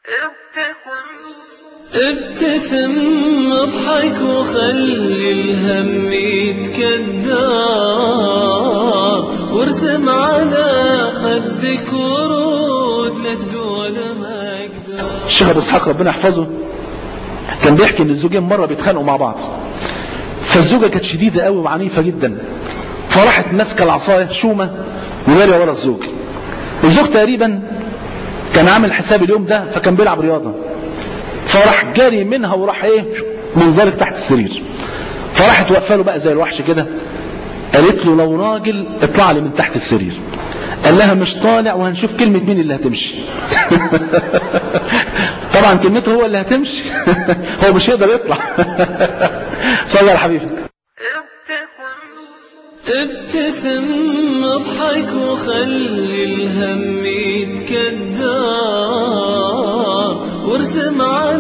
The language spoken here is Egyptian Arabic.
ابتسم اضحك وخلي الهم يتكدر وارسم على خدك ورود لا تقول ما اقدر الشيخ ابو اسحاق ربنا يحفظه كان بيحكي ان الزوجين مره بيتخانقوا مع بعض فالزوجه كانت شديده قوي وعنيفه جدا فراحت ماسكه العصايه شومه وجاريه ورا الزوج الزوج تقريبا كان عامل حساب اليوم ده فكان بيلعب رياضه فراح جاري منها وراح ايه منزلق تحت السرير فراحت واقفه له بقى زي الوحش كده قالت له لو راجل اطلع لي من تحت السرير قال لها مش طالع وهنشوف كلمة مين اللي هتمشي طبعا كلمته هو اللي هتمشي هو مش هيقدر يطلع صلى على حبيبك ابتسم اضحك وخلي الهم يتكدر وارسم على